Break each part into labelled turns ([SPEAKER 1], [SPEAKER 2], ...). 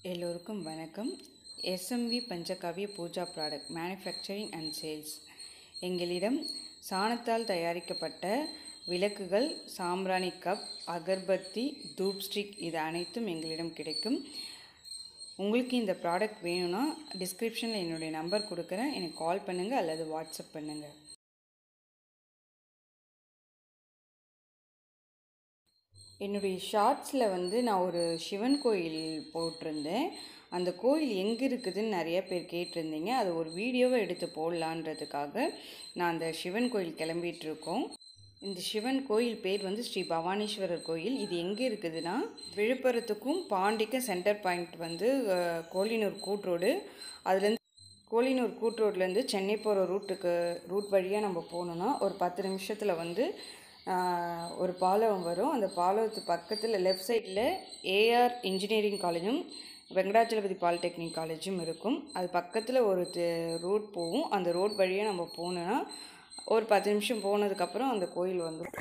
[SPEAKER 1] எல்லோருக்கும் வணக்கம் SMV Panchagavya Pooja product manufacturing and sales எங்களிடம் சாணத்தால் தயாரிக்கப்பட்ட விளக்குகள் சாம்பிராணி கப் அகர்பத்தி தூப் ஸ்டிக் இது அனைத்தும் எங்களிடம் கிடைக்கும் உங்களுக்கு இந்த ப்ராடக்ட் வேணும்னா டிஸ்கிரிப்ஷனில் என்னுடைய நம்பர் கொடுக்குறேன் எனக்கு கால் பண்ணுங்கள் அல்லது வாட்ஸ்அப் பண்ணுங்கள் என்னுடைய ஷார்ட்ஸில் வந்து நான் ஒரு சிவன் கோயில் போட்டிருந்தேன் அந்த கோயில் எங்கே இருக்குதுன்னு நிறைய பேர் கேட்டிருந்தீங்க அது ஒரு வீடியோவை எடுத்து போடலான்றதுக்காக நான் அந்த சிவன் கோயில் கிளம்பிட்டு இருக்கோம் இந்த சிவன் கோயில் பேர் வந்து ஸ்ரீ பவானீஸ்வரர் கோயில் இது எங்கே இருக்குதுன்னா விழுப்புரத்துக்கும் பாண்டிக்கும் சென்டர் பாயிண்ட் வந்து அஹ், கோலினூர் கூட் ரோடு அதுலேருந்து கோலினூர் கூட் ரோட்லேருந்து சென்னை போகிற ரூட்டுக்கு ரூட் வழியாக நம்ம போகணுன்னா ஒரு பத்து நிமிஷத்தில் வந்து ஆஹ், ஒரு பாலம் வரும் அந்த பாலத்து பக்கத்தில் லெஃப்ட் சைடில் ஏஆர் இன்ஜினியரிங் காலேஜும் வெங்கடாச்சலபதி பாலிடெக்னிக் காலேஜும் இருக்கும் அது பக்கத்தில் ஒரு ரோட் போகும் அந்த ரோட் வழியாக நம்ம போனோன்னா ஒரு பத்து நிமிஷம் போனதுக்கப்புறம் அந்த கோயில் வந்துடும்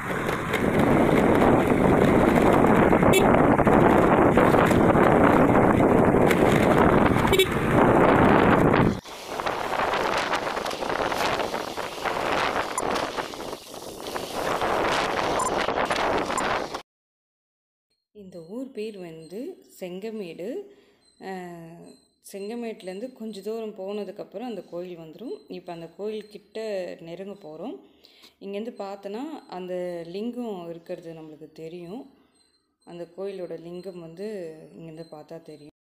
[SPEAKER 1] இந்த ஊர் பேர் வந்து செங்கமேடு அஹ், செங்கமேட்லேருந்து கொஞ்ச தூரம் போனதுக்கப்புறம் அந்த கோயில் வந்துடும் இப்போ அந்த கோயில் கிட்ட நெருங்க போகிறோம் இங்கேருந்து பார்த்தோன்னா அந்த லிங்கம் இருக்கிறது நம்மளுக்கு தெரியும் அந்த கோயிலோட லிங்கம் வந்து இங்கேருந்து பார்த்தா தெரியும்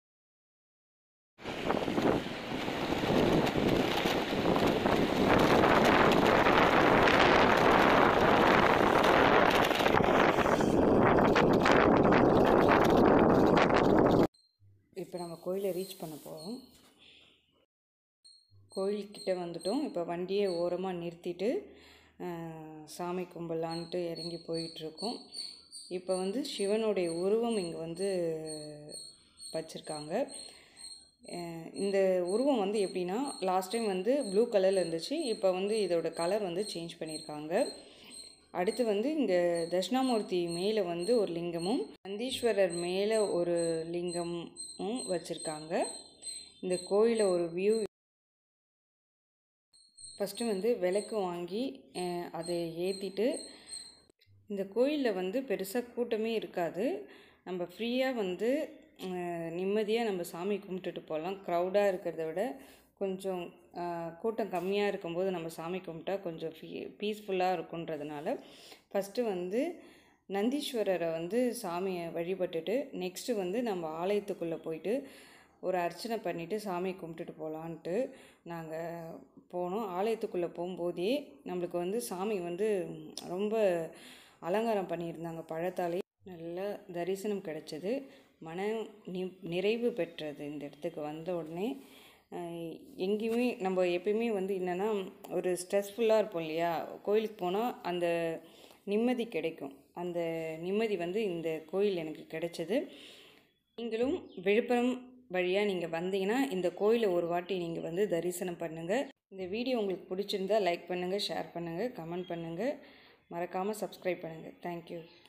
[SPEAKER 1] இப்போ நம்ம கோயிலை ரீச் பண்ண போகிறோம் கோயில்கிட்ட வந்துட்டோம் இப்போ வண்டியை ஓரமாக நிறுத்திட்டு அஹ், சாமி கும்பிடலான்ட்டு இறங்கி போயிட்டுருக்கோம் இப்போ வந்து சிவனுடைய உருவம் இங்கே வந்து வச்சுருக்காங்க அஹ், இந்த உருவம் வந்து எப்படின்னா லாஸ்ட் டைம் வந்து ப்ளூ கலரில் இருந்துச்சு இப்போ வந்து இதோட கலர் வந்து சேஞ்ச் பண்ணியிருக்காங்க அடுத்து வந்து இந்த தட்சிணாமூர்த்தி மேலே வந்து ஒரு லிங்கமும் நந்தீஸ்வரர் மேலே ஒரு லிங்கமும் வச்சுருக்காங்க இந்த கோயிலை ஒரு வியூ ஃபஸ்ட்டு வந்து விளக்கு வாங்கி அஹ், அதை ஏற்றிட்டு இந்த கோயிலில் வந்து பெருசாக கூட்டமே இருக்காது நம்ம ஃப்ரீயாக வந்து நிம்மதியாக நம்ம சாமி கும்பிட்டுட்டு போகலாம் க்ரௌடாக இருக்கிறத விட கொஞ்சம் அஹ், கூட்டம் கம்மியாக இருக்கும்போது நம்ம சாமி கும்பிட்டா கொஞ்சம் ஃபீ பீஸ்ஃபுல்லாக இருக்குன்றதுனால ஃபஸ்ட்டு வந்து நந்தீஸ்வரரை வந்து சாமியை வழிபட்டுட்டு நெக்ஸ்ட்டு வந்து நம்ம ஆலயத்துக்குள்ளே போயிட்டு ஒரு அர்ச்சனை பண்ணிவிட்டு சாமி கும்பிட்டுட்டு போகலான்ட்டு நாங்கள் போனோம் ஆலயத்துக்குள்ளே போகும்போதே நம்மளுக்கு வந்து சாமி வந்து ரொம்ப அலங்காரம் பண்ணியிருந்தாங்க பழத்தாலே நல்ல தரிசனம் கிடைச்சது மன நி நிறைவு பெற்றது இந்த இடத்துக்கு வந்த உடனே அஹ், எங்கேயுமே நம்ம எப்பயுமே வந்து என்னென்னா ஒரு ஸ்ட்ரெஸ்ஃபுல்லாக இருப்போம் இல்லையா கோயிலுக்கு போனால் அந்த நிம்மதி கிடைக்கும் அந்த நிம்மதி வந்து இந்த கோயில் எனக்கு கிடைச்சது நீங்களும் விழுப்புரம் வழியாக நீங்கள் வந்தீங்கன்னா இந்த கோயிலை ஒரு வாட்டி நீங்கள் வந்து தரிசனம் பண்ணுங்கள் இந்த வீடியோ உங்களுக்கு பிடிச்சிருந்தா லைக் பண்ணுங்கள் ஷேர் பண்ணுங்கள் கமெண்ட் பண்ணுங்கள் மறக்காமல் சப்ஸ்கிரைப் பண்ணுங்கள் தேங்க்யூ